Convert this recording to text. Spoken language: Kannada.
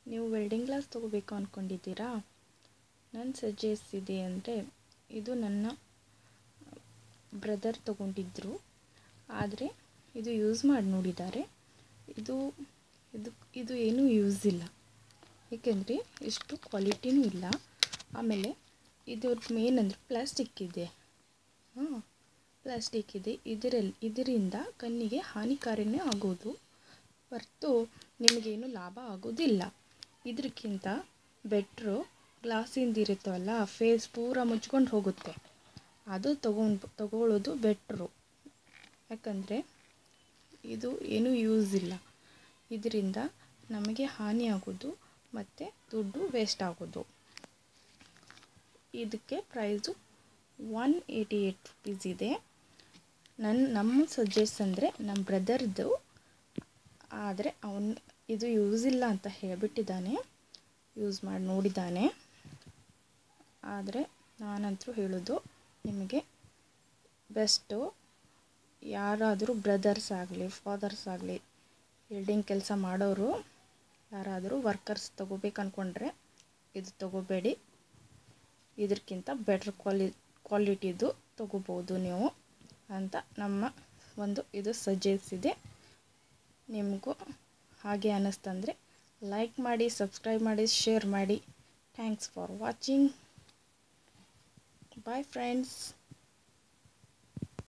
ನೀವು ವೆಲ್ಡಿಂಗ್ ಗ್ಲಾಸ್ ತೊಗೋಬೇಕು ಅಂದ್ಕೊಂಡಿದ್ದೀರಾ ನನ್ನ ಸಜೆಸ್ಟ್ ಇದೆ ಅಂದರೆ ಇದು ನನ್ನ ಬ್ರದರ್ ತೊಗೊಂಡಿದ್ದರು ಆದರೆ ಇದು ಯೂಸ್ ಮಾಡಿ ನೋಡಿದ್ದಾರೆ ಇದು ಇದು ಇದು ಏನೂ ಯೂಸ್ ಇಲ್ಲ ಏಕೆಂದರೆ ಇಷ್ಟು ಕ್ವಾಲಿಟಿನೂ ಇಲ್ಲ ಆಮೇಲೆ ಇದ್ರದ್ದು ಮೇನ್ ಅಂದರೆ ಪ್ಲಾಸ್ಟಿಕ್ ಇದೆ ಹಾಂ ಪ್ಲಾಸ್ಟಿಕ್ ಇದೆ ಇದರಲ್ಲಿ ಇದರಿಂದ ಕಣ್ಣಿಗೆ ಹಾನಿಕಾರಿನೇ ಆಗೋದು ಹೊರ್ತು ನಿಮಗೇನು ಲಾಭ ಆಗೋದಿಲ್ಲ ಇದಕ್ಕಿಂತ ಬೆಟ್ರು ಗ್ಲಾಸಿಂದ ಇರುತ್ತವಲ್ಲ ಫೇಸ್ ಪೂರ ಮುಚ್ಕೊಂಡು ಹೋಗುತ್ತೆ ಅದು ತಗೊಂಡು ತಗೊಳ್ಳೋದು ಬೆಟ್ರು ಯಾಕಂದರೆ ಇದು ಏನೂ ಯೂಸ್ ಇಲ್ಲ ಇದರಿಂದ ನಮಗೆ ಹಾನಿ ಆಗೋದು ಮತ್ತು ದುಡ್ಡು ವೇಸ್ಟ್ ಆಗೋದು ಇದಕ್ಕೆ price one eighty eight rupees ಇದೆ ನನ್ನ ನಮ್ಮ ಸಜೆಸ್ಟ್ ಅಂದರೆ ನಮ್ಮ ಬ್ರದರ್ದು ಆದರೆ ಅವನು ಇದು ಯೂಸ್ ಇಲ್ಲ ಅಂತ ಹೇಳಿಬಿಟ್ಟಿದ್ದಾನೆ ಯೂಸ್ ಮಾಡಿ ನೋಡಿದ್ದಾನೆ ಆದರೆ ನಾನಂತರೂ ಹೇಳೋದು ನಿಮಗೆ ಬೆಸ್ಟು ಯಾರಾದರೂ ಬ್ರದರ್ಸ್ ಆಗಲಿ ಫಾದರ್ಸ್ ಆಗಲಿ ಬಿಲ್ಡಿಂಗ್ ಕೆಲಸ ಮಾಡೋರು ಯಾರಾದರೂ ವರ್ಕರ್ಸ್ ತೊಗೋಬೇಕು ಅಂದ್ಕೊಂಡ್ರೆ ಇದು ತೊಗೋಬೇಡಿ ಇದಕ್ಕಿಂತ ಬೆಟ್ರ್ ಕ್ವಾಲಿ ಕ್ವಾಲಿಟಿದು ತೊಗೋಬೋದು ನೀವು ಅಂತ ನಮ್ಮ ಒಂದು ಇದು ಸಜೆಸ್ಟ್ ಇದೆ ನಿಮಗೂ ಹಾಗೆ ಅನ್ನಿಸ್ತಂದರೆ ಲೈಕ್ ಮಾಡಿ ಸಬ್ಸ್ಕ್ರೈಬ್ ಮಾಡಿ ಶೇರ್ ಮಾಡಿ thanks for watching bye friends